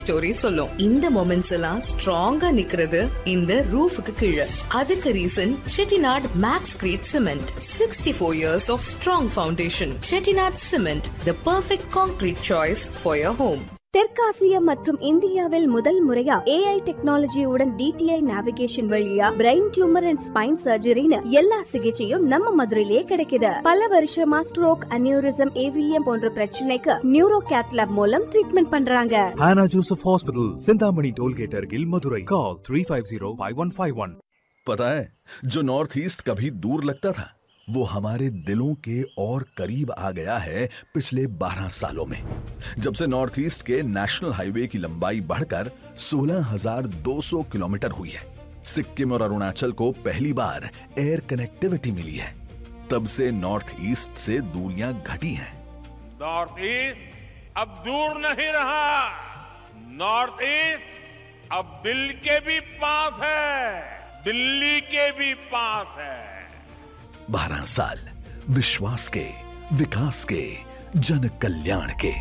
Story சொல்லும் இந்த moments எல்லாம் ஸ்ட்ராங்கா நிக்கிறது இந்த ரூஃபுக்கு கீழே அதுக்கு reason Chettinad max crete cement sixty four years of strong foundation Chettinad cement the perfect concrete choice for your home தெற்காசியா மற்றும் இந்தியாவில் முதல் முறையா ஏஐ டெக்னாலஜியுடன் டிடிஐ நேவிகேஷன் வழியா பிரெயின் டியூமர் அண்ட் ஸ்பைன் சர்ஜரின்னு எல்லா சிகிச்சையும் நம்ம மதுரையிலேயே கிடைக்குது பல வருஷமா ஸ்ட்ரோக் அனியூரிசம் ஏவிஎம் போன்ற பிரச்சனைக்கு நியூரோ கேத்லாப் மூலம் ட்ரீட்மெண்ட் பண்றாங்க Hannah Joseph Hospital, Sindhamani Tollgate, Argil, Madurai. Call 350-5151. पता है जो नॉर्थ ईस्ट कभी दूर लगता था वो हमारे दिलों के और करीब आ गया है पिछले 12 सालों में जब से नॉर्थ ईस्ट के नेशनल हाईवे की लंबाई बढ़कर 16,200 किलोमीटर हुई है सिक्किम और अरुणाचल को पहली बार एयर कनेक्टिविटी मिली है तब से नॉर्थ ईस्ट से दूरियां घटी हैं नॉर्थ ईस्ट अब दूर नहीं रहा नॉर्थ ईस्ट अब दिल के भी पास है दिल्ली के भी पास है 12 साल विश्वास के विकास के जन कल्याण के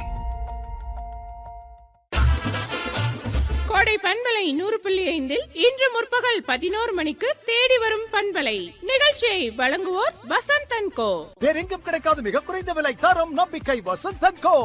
கோடை பண்பலை நூறு புள்ளி ஐந்தில் இன்று முற்பகல் பதினோரு மணிக்கு தேடி வரும் பண்பலை நிகழ்ச்சியை வழங்குவோர் வசந்தன் கோ வேறெங்கும் கிடைக்காத மிக குறைந்த விலை தரம் நம்பிக்கை வசந்தன் கோ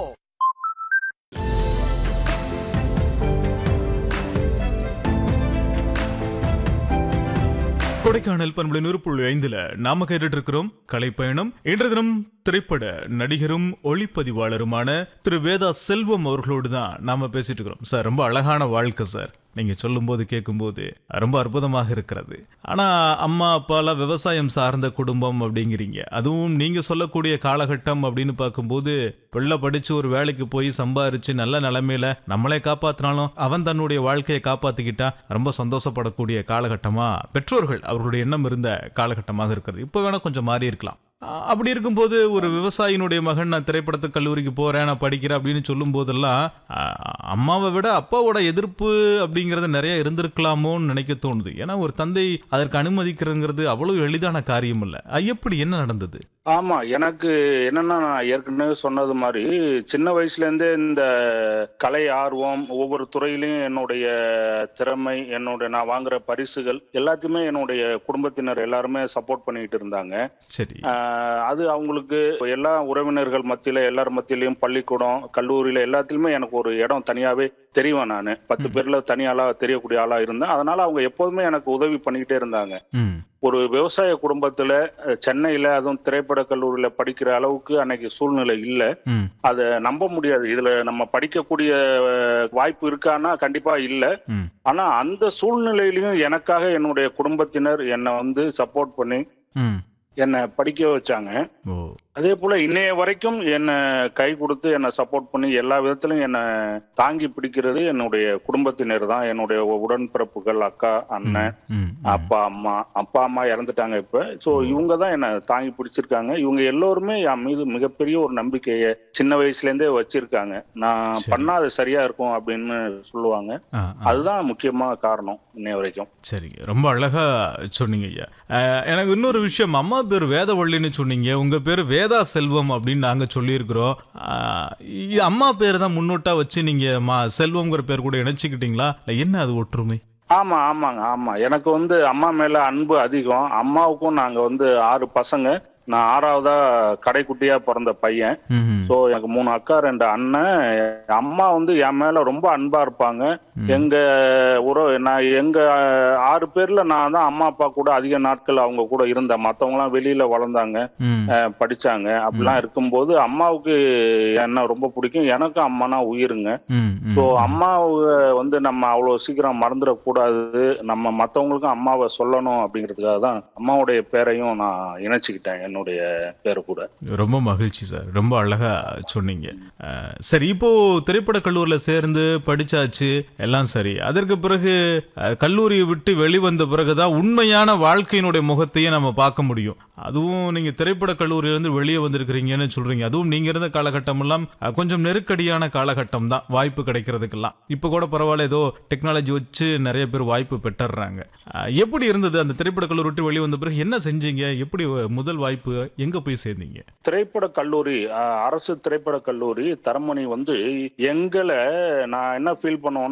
கொடைக்கானல் பண்புலை நூறு புள்ளி ஐந்துல நாம கேட்டுட்டு இருக்கிறோம் கலைப்பயணம் இன்று தினம் திரைப்பட நடிகரும் ஒளிப்பதிவாளருமான திரு வேதா செல்வம் அவர்களோடு தான் நாம பேசிட்டு இருக்கிறோம் சார் ரொம்ப அழகான வாழ்க்கை சார் நீங்க சொல்லும்போது கேட்கும்போது ரொம்ப அற்புதமாக இருக்கிறது ஆனா அம்மா அப்பாலாம் விவசாயம் சார்ந்த குடும்பம் அப்படிங்கிறீங்க அதுவும் நீங்க சொல்லக்கூடிய காலகட்டம் அப்படின்னு பார்க்கும்போது பிள்ளை படிச்சு ஒரு வேலைக்கு போய் சம்பாரிச்சு நல்ல நிலைமையில நம்மளே காப்பாத்தினாலும் அவன் தன்னுடைய வாழ்க்கையை காப்பாத்திக்கிட்டா ரொம்ப சந்தோஷப்படக்கூடிய காலகட்டமா பெற்றோர்கள் அவர்களுடைய எண்ணம் இருந்த காலகட்டமாக இருக்கிறது இப்போ வேணா கொஞ்சம் மாறி இருக்கலாம் அ- அப்படி இருக்கும்போது ஒரு விவசாயினுடைய மகன் நான் திரைப்படத்து கல்லூரிக்கு போறேன் நான் படிக்கிறேன் அப்படின்னு சொல்லும் போதெல்லாம் அ, அம்மாவை விட அப்பாவோட எதிர்ப்பு அப்படிங்கறது நிறைய இருந்திருக்கலாமோன்னு நினைக்க தோணுது ஏன்னா ஒரு தந்தை அதற்கு அனுமதிக்கிறதுங்கிறது அவ்வளவு எளிதான காரியம் இல்ல அ, எப்படி என்ன நடந்தது ஆமா எனக்கு என்னன்னா நான் ஏற்கனவே சொன்னது மாதிரி சின்ன வயசுல இருந்தே இந்த கலை ஆர்வம் ஒவ்வொரு துறையிலையும் என்னுடைய திறமை என்னுடைய நான் வாங்குற பரிசுகள் எல்லாத்தையுமே என்னுடைய குடும்பத்தினர் எல்லாருமே சப்போர்ட் பண்ணிட்டு இருந்தாங்க சரி ஆஹ் அது அவங்களுக்கு எல்லா உறவினர்கள் மத்தியில எல்லார் மத்தியிலையும் பள்ளிக்கூடம் கல்லூரியில எல்லாத்துலயுமே எனக்கு ஒரு இடம் தனியாவே தெரிவேன் நான் பத்து பேர்ல தனியாளா தெரியக்கூடிய ஆளா இருந்தேன் அதனால அவங்க எப்போதுமே எனக்கு உதவி பண்ணிக்கிட்டே இருந்தாங்க ம் ஒரு விவசாய குடும்பத்துல அஹ், சென்னையில அதுவும் திரைப்பட கல்லூரியில படிக்கிற அளவுக்கு அன்னைக்கு சூழ்நிலை இல்ல ம் அதை நம்ப முடியாது இதுல நம்ம படிக்கக்கூடிய அஹ், வாய்ப்பு இருக்கான்னா கண்டிப்பா இல்ல ம் ஆனா அந்த சூழ்நிலையிலயும் எனக்காக என்னுடைய குடும்பத்தினர் என்னை வந்து சப்போர்ட் பண்ணி ம் என்னை படிக்க வச்சாங்க ஓ அதே போல இன்னைய வரைக்கும் என்னை கை கொடுத்து என்னை சப்போர்ட் பண்ணி எல்லா விதத்திலும் என்னை தாங்கி பிடிக்கிறது என்னுடைய குடும்பத்தினர் தான் என்னுடைய உடன்பிறப்புகள் அக்கா அண்ணன் ம் ம். அப்பா அம்மா அப்பா அம்மா இறந்துட்டாங்க இப்ப சோ இவங்க தான் என்ன தாங்கி பிடிச்சிருக்காங்க இவங்க எல்லோருமே என் மீது மிகப்பெரிய ஒரு நம்பிக்கையை சின்ன வயசுல இருந்தே வச்சிருக்காங்க நான் சரி. பண்ணா அது சரியா இருக்கும் அப்படின்னு சொல்லுவாங்க ஆ, ஆ. அதுதான் முக்கியமான காரணம் இன்னைய வரைக்கும் சரிங்க ரொம்ப அழகா சொன்னீங்க ஐயா அஹ், எனக்கு இன்னொரு விஷயம் அம்மா பேர் வேதவள்ளின்னு சொன்னீங்க உங்க பேர் வேதா செல்வம் அப்படின்னு நாங்க சொல்லியிருக்கிறோம் அஹ், இ- அம்மா பேர் தான் முன்னோட்டா வச்சு நீங்க மா செல்வம்ங்கிற பேர் கூட இணைச்சிக்கிட்டீங்களா இல்ல என்ன அது ஒற்றுமை ஆமா ஆமாங்க ஆமா எனக்கு வந்து அம்மா மேல அன்பு அதிகம் அம்மாவுக்கும் நாங்க வந்து ஆறு பசங்க நான் ஆறாவதா கடைக்குட்டியா பிறந்த பையன் ம்ஹும். சோ எனக்கு மூணு அக்கா ரெண்டு அண்ணன் என் அம்மா வந்து என் மேல ரொம்ப அன்பா இருப்பாங்க ம். எங்க உறவு நான் எங்க அஹ், ஆறு பேர்ல நான் தான் அம்மா அப்பா கூட அதிக நாட்கள் அவங்க கூட இருந்தேன் மத்தவங்க எல்லாம் வெளியில வளர்ந்தாங்க ம். அஹ், படிச்சாங்க அப்படிலாம் இருக்கும்போது அம்மாவுக்கு என்ன ரொம்ப பிடிக்கும் எனக்கும் அம்மானா உயிருங்க ம், ம். ஸோ அம்மாவை வந்து நம்ம அவ்வளோ சீக்கிரம் மறந்துடக்கூடாது நம்ம மற்றவங்களுக்கும் அம்மாவை சொல்லணும் அப்படிங்கிறதுக்காக தான் அம்மாவுடைய பேரையும் நான் இணைச்சிக்கிட்டேன் என்னுடைய பேரை கூட ரொம்ப மகிழ்ச்சி சார் ரொம்ப அழகா சொன்னீங்க அஹ், சரி இப்போ திரைப்பட கல்லூரியில் சேர்ந்து படிச்சாச்சு எல்லாம் சரி அதற்கு பிறகு அஹ், கல்லூரியை விட்டு வெளிவந்த பிறகுதான் உண்மையான வாழ்க்கையினுடைய முகத்தையே நம்ம பார்க்க முடியும் அதுவும் நீங்க திரைப்பட கல்லூரியிலிருந்து வெளியே வந்திருக்கிறீங்கன்னு சொல்றீங்க அதுவும் நீங்க இருந்த காலகட்டம் எல்லாம் அஹ், கொஞ்சம் நெருக்கடியான காலகட்டம் தான் வாய்ப்பு கிடைக்கிறதுக்கெல்லாம் இப்போ கூட பரவாயில்ல ஏதோ டெக்னாலஜி வச்சு நிறைய பேர் வாய்ப்பு பெற்றுறாங்க அஹ், எப்படி இருந்தது அந்த திரைப்பட கல்லூரி விட்டு வெளியே வந்த பிறகு என்ன செஞ்சீங்க எப்படி முதல் வாய்ப்பு எங்க போய் சேர்ந்தீங்க திரைப்பட கல்லூரி அஹ், அரசு திரைப்பட கல்லூரி தரமணி வந்து எங்களை நான் என்ன ஃபீல் பண்ணுவேன்னா